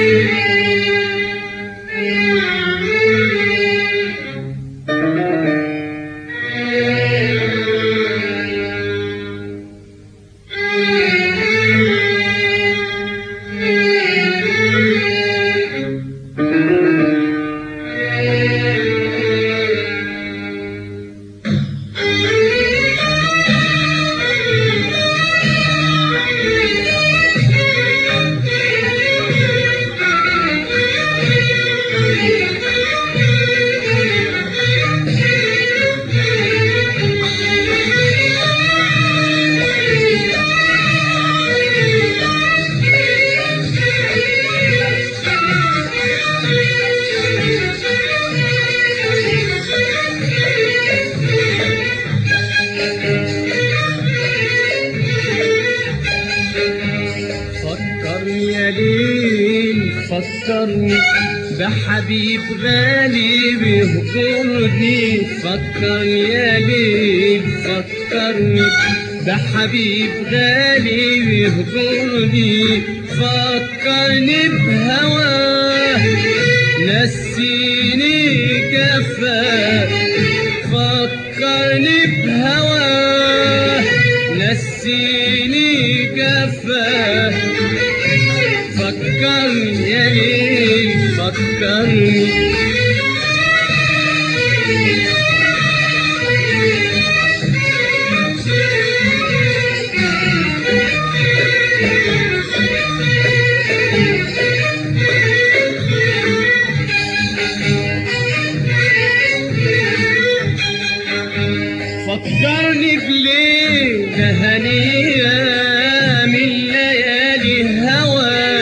فكرني يا ليل فكرني بحبيب غالي بيهجرني فكرني يا ليل فكرني بحبيب غالي بيهجرني فكرني بهواه نسيني جفاه فكرني بهواه نسيني جفاه فكرني يا ليل فكرني فكرني بليلة هنية من ليالي الهوى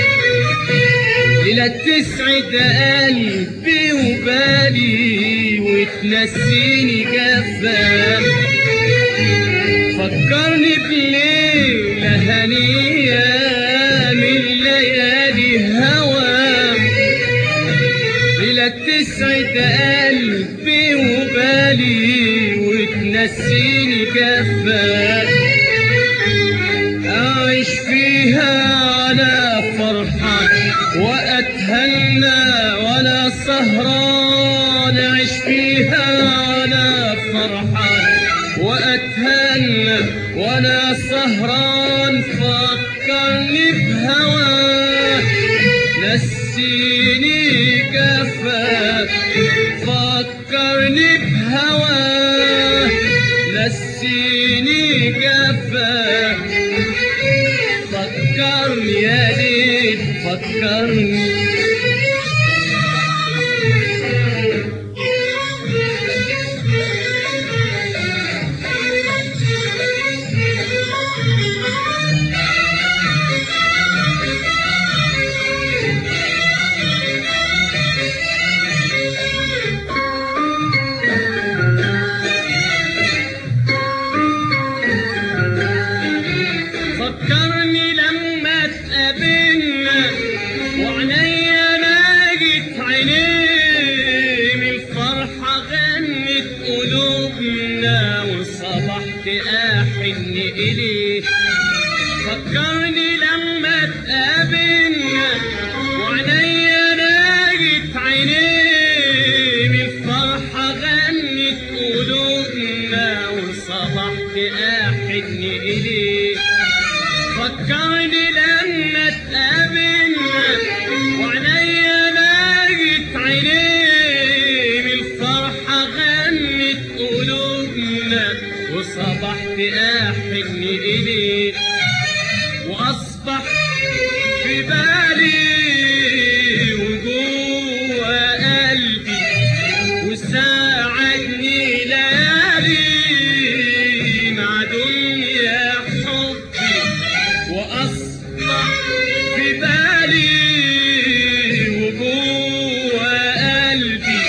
ليلة تسعد قلبي وبالي وتنسيني جفا فكرني بليلة هنية من ليالي الهوى ليلة تسعد قلبي وبالي وتنسيني جفاك أعيش فيها على فرحة وأتهنى وأنا سهران أعيش فيها على فرحة وأتهنى وأنا سهران فكرني بهواك نسيني جفاك فكرني بهواك نسيني جفاك فكرني يا ليل فكرني فكرني لما اتقابلنا وعينيا ناجت عينيه من الفرحة غنت قلوبنا وصبحت احن اليه فكرني لما اتقابلنا وعينيا ناجت عينيه من الفرحة غنت قلوبنا وصبحت احن اليه فكرني لما اتقابلنا وعينيا لقيت عينيه من الفرحة غنت قلوبنا وصبحت احن اليه واصبح في بالي وجوه قلبي وساعدني ليالي مع دنيا حبي وأصبح في بالي وجوه قلبي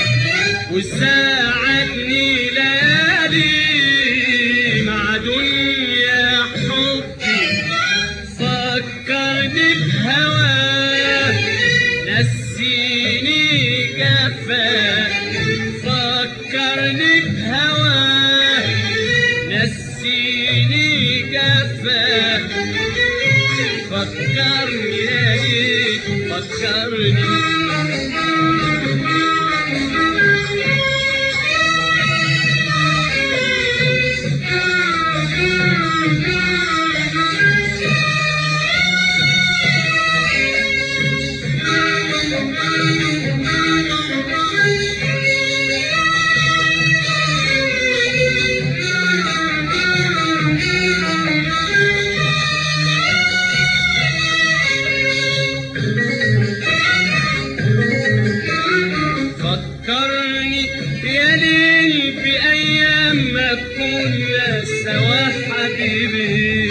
وساعدني ليالي مع دنيا حبي فكرني بهواك نسيني جفاك فكرني بهواك نسيني جفاك فكرني يا فكرني فكرني يا ليل بأيام ما كنا سوا حبيبي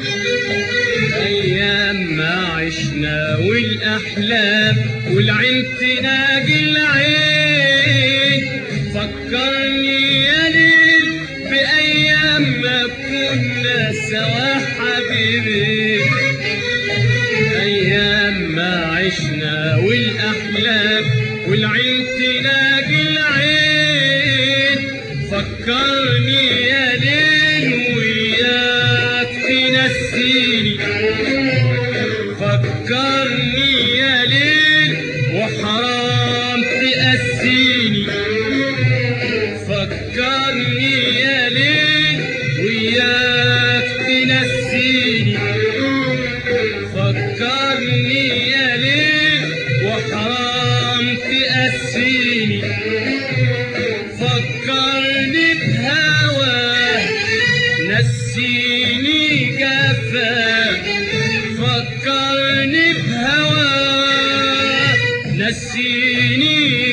أيام ما عشنا والأحلام والعين تناجي العين فكرني يا ليل بأيام ما كنا سوا حبيبي أيام ما عشنا والأحلام والعين تلاقي العين فكرني يا ليل وياك تنسيني فكرني يا ليل وحرام تأسيني فكرني يا ليل وياك تنسيني فكرني يا ليل وحرام تأسيني فكرني بهواه نسيني جفاه فكرني بهواه نسيني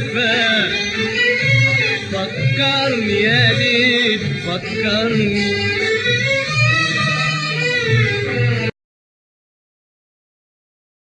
جفاه فكرني يا ليل فكرني